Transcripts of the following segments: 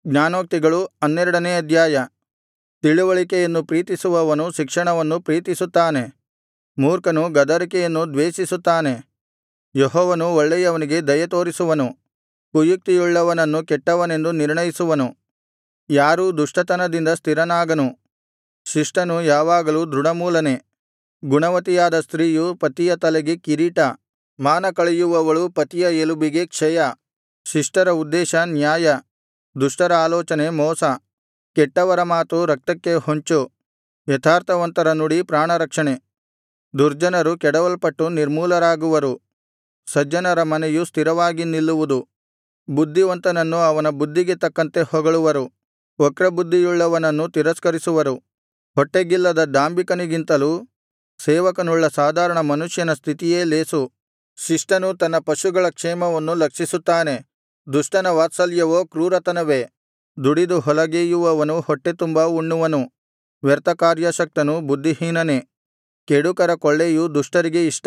ಜ್ಞಾನೋಕ್ತಿಗಳು ಹನ್ನೆರಡನೇ ಅಧ್ಯಾಯ ತಿಳಿವಳಿಕೆಯನ್ನು ಪ್ರೀತಿಸುವವನು ಶಿಕ್ಷಣವನ್ನು ಪ್ರೀತಿಸುತ್ತಾನೆ ಮೂರ್ಖನು ಗದರಿಕೆಯನ್ನು ದ್ವೇಷಿಸುತ್ತಾನೆ ಯೆಹೋವನು ಒಳ್ಳೆಯವನಿಗೆ ದಯೆತೋರಿಸುವನು ಕುಯುಕ್ತಿಯುಳ್ಳವನನ್ನು ಕೆಟ್ಟವನೆಂದು ನಿರ್ಣಯಿಸುವನು ಯಾರೂ ದುಷ್ಟತನದಿಂದ ಸ್ಥಿರನಾಗನು ಶಿಷ್ಟನು ಯಾವಾಗಲೂ ದೃಢಮೂಲನೇ ಗುಣವತಿಯಾದ ಸ್ತ್ರೀಯು ಪತಿಯ ತಲೆಗೆ ಕಿರೀಟ ಮಾನ ಕಳೆಯುವವಳು ಪತಿಯ ಎಲುಬಿಗೆ ಕ್ಷಯ ಶಿಷ್ಟರ ಉದ್ದೇಶ ನ್ಯಾಯ ದುಷ್ಟರ ಆಲೋಚನೆ ಮೋಸ ಕೆಟ್ಟವರ ಮಾತು ರಕ್ತಕ್ಕೆ ಹೊಂಚು ಯಥಾರ್ಥವಂತರ ನುಡಿ ಪ್ರಾಣರಕ್ಷಣೆ ದುರ್ಜನರು ಕೆಡವಲ್ಪಟ್ಟು ನಿರ್ಮೂಲರಾಗುವರು ಸಜ್ಜನರ ಮನೆಯು ಸ್ಥಿರವಾಗಿ ನಿಲ್ಲುವುದು ಬುದ್ಧಿವಂತನನ್ನು ಅವನ ಬುದ್ಧಿಗೆ ತಕ್ಕಂತೆ ಹೊಗಳುವರು ವಕ್ರಬುದ್ಧಿಯುಳ್ಳವನನ್ನು ತಿರಸ್ಕರಿಸುವರು ಹೊಟ್ಟೆಗಿಲ್ಲದ ಡಾಂಭಿಕನಿಗಿಂತಲೂ ಸೇವಕನುಳ್ಳ ಸಾಧಾರಣ ಮನುಷ್ಯನ ಸ್ಥಿತಿಯೇ ಲೇಸು ಶಿಷ್ಟನು ತನ್ನ ಪಶುಗಳ ಕ್ಷೇಮವನ್ನು ಲಕ್ಷಿಸುತ್ತಾನೆ ದುಷ್ಟನ ವಾತ್ಸಲ್ಯವೋ ಕ್ರೂರತನವೇ ದುಡಿದು ಹೊಲಗೇಯುವವನು ಹೊಟ್ಟೆತುಂಬಾ ಉಣ್ಣುವನು ವ್ಯರ್ಥಕಾರ್ಯಾಸಕ್ತನು ಬುದ್ಧಿಹೀನನೇ ಕೆಡುಕರ ಕೊಳ್ಳೆಯು ದುಷ್ಟರಿಗೆ ಇಷ್ಟ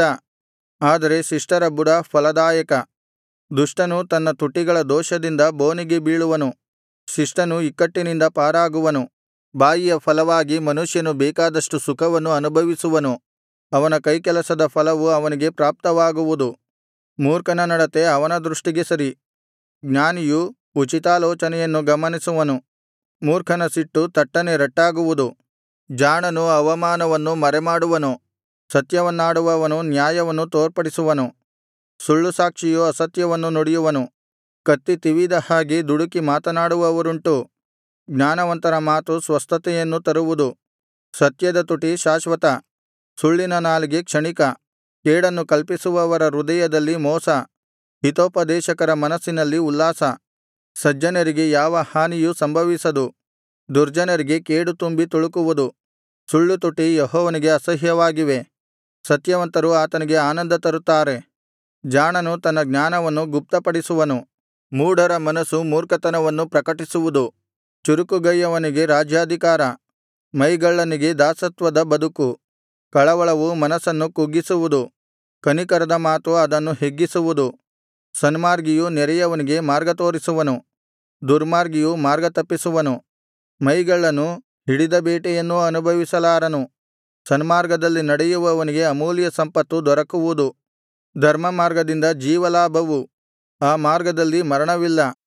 ಆದರೆ ಶಿಷ್ಟರ ಬುಡ ಫಲದಾಯಕ ದುಷ್ಟನು ತನ್ನ ತುಟಿಗಳ ದೋಷದಿಂದ ಬೋನಿಗೆ ಬೀಳುವನು ಶಿಷ್ಟನು ಇಕ್ಕಟ್ಟಿನಿಂದ ಪಾರಾಗುವನು ಬಾಯಿಯ ಫಲವಾಗಿ ಮನುಷ್ಯನು ಬೇಕಾದಷ್ಟು ಸುಖವನ್ನು ಅನುಭವಿಸುವನು ಅವನ ಕೈಕೆಲಸದ ಫಲವು ಅವನಿಗೆ ಪ್ರಾಪ್ತವಾಗುವುದು ಮೂರ್ಖನ ನಡತೆ ಅವನ ದೃಷ್ಟಿಗೆ ಸರಿ ಜ್ಞಾನಿಯು ಉಚಿತಾಲೋಚನೆಯನ್ನು ಗಮನಿಸುವನು ಮೂರ್ಖನ ಸಿಟ್ಟು ತಟ್ಟನೆ ರಟ್ಟಾಗುವುದು ಜಾಣನು ಅವಮಾನವನ್ನು ಮರೆಮಾಡುವನು ಸತ್ಯವನ್ನಾಡುವವನು ನ್ಯಾಯವನ್ನು ತೋರ್ಪಡಿಸುವನು ಸುಳ್ಳು ಸಾಕ್ಷಿಯು ಅಸತ್ಯವನ್ನು ನುಡಿಯುವನು ಕತ್ತಿ ತಿವಿದ ಹಾಗೆ ದುಡುಕಿ ಮಾತನಾಡುವವರುಂಟು ಜ್ಞಾನವಂತರ ಮಾತು ಸ್ವಸ್ಥತೆಯನ್ನು ತರುವುದು ಸತ್ಯದ ತುಟಿ ಶಾಶ್ವತ ಸುಳ್ಳಿನ ನಾಲಿಗೆ ಕ್ಷಣಿಕ ಕೇಡನ್ನು ಕಲ್ಪಿಸುವವರ ಹೃದಯದಲ್ಲಿ ಮೋಸ ಹಿತೋಪದೇಶಕರ ಮನಸ್ಸಿನಲ್ಲಿ ಉಲ್ಲಾಸ ಸಜ್ಜನರಿಗೆ ಯಾವ ಹಾನಿಯೂ ಸಂಭವಿಸದು ದುರ್ಜನರಿಗೆ ಕೇಡು ತುಂಬಿ ತುಳುಕುವುದು ಸುಳ್ಳು ತುಟಿ ಯೆಹೋವನಿಗೆ ಅಸಹ್ಯವಾಗಿವೆ ಸತ್ಯವಂತರು ಆತನಿಗೆ ಆನಂದ ತರುತ್ತಾರೆ ಜಾಣನು ತನ್ನ ಜ್ಞಾನವನ್ನು ಗುಪ್ತಪಡಿಸುವನು ಮೂಢರ ಮನಸ್ಸು ಮೂರ್ಖತನವನ್ನು ಪ್ರಕಟಿಸುವುದು ಚುರುಕುಗೈಯವನಿಗೆ ರಾಜ್ಯಾಧಿಕಾರ ಮೈಗಳ್ಳನಿಗೆ ದಾಸತ್ವದ ಬದುಕು ಕಳವಳವು ಮನಸ್ಸನ್ನು ಕುಗ್ಗಿಸುವುದು ಕನಿಕರದ ಮಾತು ಅದನ್ನು ಹಿಗ್ಗಿಸುವುದು ಸನ್ಮಾರ್ಗಿಯು ನೆರೆಯವನಿಗೆ ಮಾರ್ಗ ತೋರಿಸುವನು ದುರ್ಮಾರ್ಗಿಯು ಮಾರ್ಗ ತಪ್ಪಿಸುವನು ಮೈಗಳ್ಳನು ಹಿಡಿದ ಬೇಟೆಯನ್ನೂ ಅನುಭವಿಸಲಾರನು ಸನ್ಮಾರ್ಗದಲ್ಲಿ ನಡೆಯುವವನಿಗೆ ಅಮೂಲ್ಯ ಸಂಪತ್ತು ದೊರಕುವುದು ಧರ್ಮಮಾರ್ಗದಿಂದ ಜೀವಲಾಭವು ಆ ಮಾರ್ಗದಲ್ಲಿ ಮರಣವಿಲ್ಲ